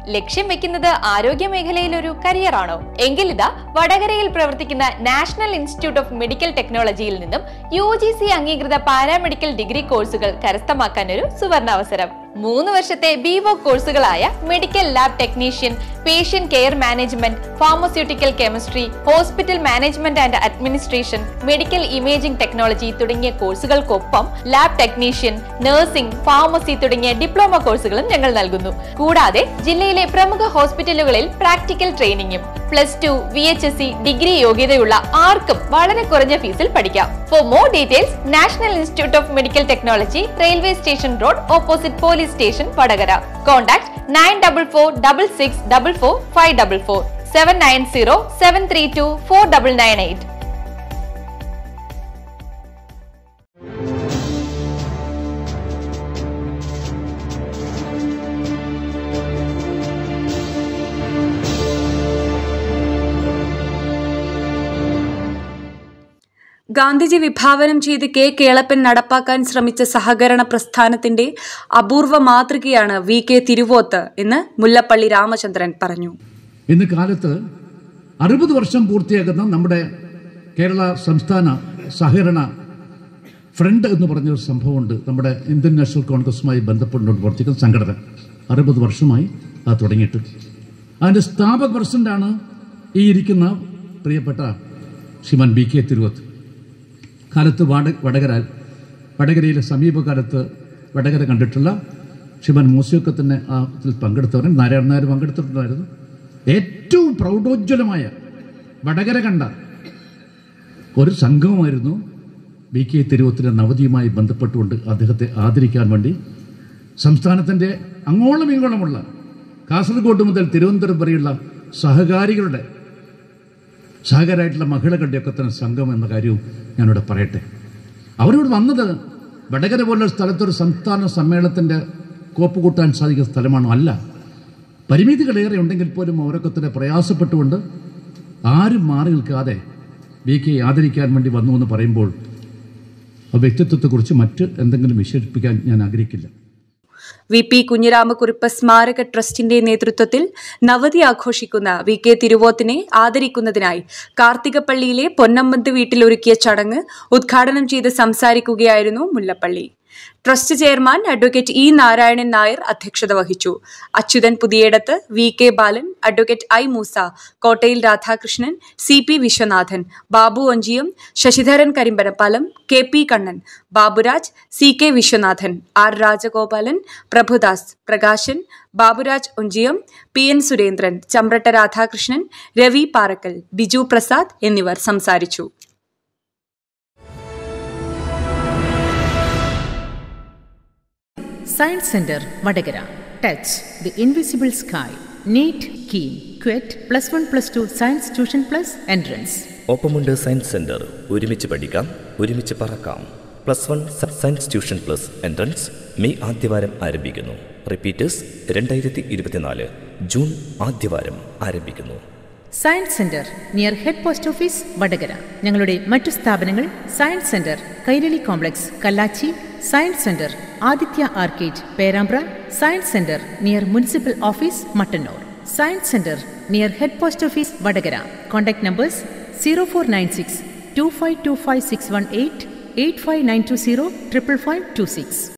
ലക്ഷ്യം വെക്കുന്നത് ആരോഗ്യ മേഖലയിൽ ഒരു കരിയറാണോ എങ്കിൽ ഇതാ വടകരയിൽ പ്രവർത്തിക്കുന്ന നാഷണൽ ഇൻസ്റ്റിറ്റ്യൂട്ട് ഓഫ് മെഡിക്കൽ ടെക്നോളജിയിൽ നിന്നും യു ജി സി അംഗീകൃത പാരാമെഡിക്കൽ ഡിഗ്രി കോഴ്സുകൾ കരസ്ഥമാക്കാൻ ഒരു സുവർണാവസരം മൂന്ന് വർഷത്തെ ബിവോ കോഴ്സുകളായ medical lab technician patient care management pharmaceutical chemistry hospital management and administration medical imaging technology തുടങ്ങിയ കോഴ്സുകൾക്കൊപ്പം ലാബ് ടെക്നീഷ്യൻ നഴ്സിംഗ് ഫാർമസി തുടങ്ങിയ ഡിപ്ലോമ കോഴ്സുകളും ഞങ്ങൾ നൽകുന്നു കൂടാതെ ജില്ലയിലെ പ്രമുഖ ഹോസ്പിറ്റലുകളിൽ പ്രാക്ടിക്കൽ ട്രെയിനിങ്ങും plus two V H S C degree യോഗ്യതയുള്ള ആർക്കും വളരെ കുറഞ്ഞ ഫീസിൽ പഠിക്കാം for more details national institute of medical technology railway station road opposite police station Vadakara contact nine double four double six double four five double four seven nine zero seven three two four double nine eight Gandhiji വിഭാവനം ചെയ്ത് K Kelappan നടപ്പാക്കാൻ ശ്രമിച്ച സഹകരണ പ്രസ്ഥാനത്തിന്റെ അപൂർവ മാതൃകയാണ് V K Thiruvothu എന്ന് മുല്ലപ്പള്ളി രാമചന്ദ്രൻ പറഞ്ഞു ഇന്ന് കാലത്ത് അറുപത് വർഷം പൂർത്തിയാക്കുന്ന നമ്മുടെ കേരള സംസ്ഥാന സഹകരണ ഫ്രണ്ട് എന്ന് പറഞ്ഞൊരു സംഭവമുണ്ട് നമ്മുടെ ഇന്ത്യൻ നാഷണൽ കോൺഗ്രസുമായി ബന്ധപ്പെട്ടുകൊണ്ട് പ്രവർത്തിക്കുന്ന സംഘടന അറുപത് വർഷമായി അത് തുടങ്ങിയിട്ട് അതിൻ്റെ സ്ഥാപക പ്രസിഡന്റാണ് ഈ ഇരിക്കുന്ന പ്രിയപ്പെട്ട ശ്രീമാൻ ബി കെ തിരുവത്ത് കാലത്ത് വാട വടകര വടകരയിലെ സമീപകാലത്ത് വടകര കണ്ടിട്ടുള്ള ശ്രീമാൻ മൂസിയൊക്കെ തന്നെ ആ ഇതിൽ പങ്കെടുത്തവരൻ നാരായണ നായർ പങ്കെടുത്തിട്ടുണ്ടായിരുന്നു ഏറ്റവും പ്രൗഢോജ്വലമായ വടകര കണ്ട ഒരു സംഘമായിരുന്നു ബി കെ തിരുവത്തിൻ്റെ നവതിയുമായി ബന്ധപ്പെട്ടുകൊണ്ട് അദ്ദേഹത്തെ ആദരിക്കാൻ വേണ്ടി സംസ്ഥാനത്തിൻ്റെ അങ്ങോളം ഇങ്ങോളമുള്ള കാസർഗോഡ് മുതൽ തിരുവനന്തപുരം വരെയുള്ള സഹകാരികളുടെ സഹകരമായിട്ടുള്ള മഹിളകളുടെയൊക്കെ തന്നെ സംഘം എന്ന കാര്യവും ഞാനിവിടെ പറയട്ടെ അവരിവിടെ വന്നത് വടകര പോലുള്ള സ്ഥലത്തൊരു സംസ്ഥാന സമ്മേളനത്തിൻ്റെ കോപ്പ് കൂട്ടാൻ സാധിക്കുന്ന സ്ഥലമാണോ അല്ല പരിമിതികളേറെ ഉണ്ടെങ്കിൽ പോലും അവരൊക്കെ തന്നെ പ്രയാസപ്പെട്ടുകൊണ്ട് ആരും മാറി നിൽക്കാതെ വി കെ ആദരിക്കാൻ വേണ്ടി വന്നു എന്ന് പറയുമ്പോൾ ആ വ്യക്തിത്വത്തെക്കുറിച്ച് മറ്റ് എന്തെങ്കിലും വിശേഷിപ്പിക്കാൻ ഞാൻ ആഗ്രഹിക്കില്ല വി പി കുഞ്ഞിരാമക്കുറിപ്പ് സ്മാരക ട്രസ്റ്റിന്റെ നേതൃത്വത്തിൽ നവതി ആഘോഷിക്കുന്ന വി കെ തിരുവോത്തിനെ ആദരിക്കുന്നതിനായി കാർത്തികപ്പള്ളിയിലെ പൊന്നമ്പന്ത് വീട്ടിൽ ഒരുക്കിയ ചടങ്ങ് ഉദ്ഘാടനം ചെയ്ത് സംസാരിക്കുകയായിരുന്നു Mullappally trust chairman advocate E Narayanan Nair അധ്യക്ഷത വഹിച്ചു Achuthan Puthiyedath V K Balan advocate I Moosa Kottayil Radhakrishnan C P Viswanathan Babu Onchiyam Sasidharan Karimbanappalam K P Kannan Baburaj C K Viswanathan R Rajagopalan Prabhudas Prakashan Baburaj Onchiyam P N Surendran Chamratta Radhakrishnan Ravi Parakkal Biju Prasad എന്നിവർ സംസാരിച്ചു science centre Vadakara touch the invisible sky NEET KEAM CUET plus one plus two science tuition plus entrance ഒപ്പമുണ്ട് science centre ഒരുമിച്ച് പഠിക്കാം ഒരുമിച്ച് പറക്കാം plus one science tuition plus entrance May ആദ്യവാരം ആരംഭിക്കുന്നു repeaters രണ്ടായിരത്തി ഇരുപത്തിനാല് ജൂൺ ആദ്യവാരം ആരംഭിക്കുന്നു science centre near head post office Vadakara ഞങ്ങളുടെ മറ്റു സ്ഥാപനങ്ങൾ science centre Kairali complex Kallachi science centre Aditya arcade Perambra science centre near municipal office Mattannur science centre near head post office Vadakara contact numbers zero four nine six two five two five six one eight eight five nine two zero triple five two six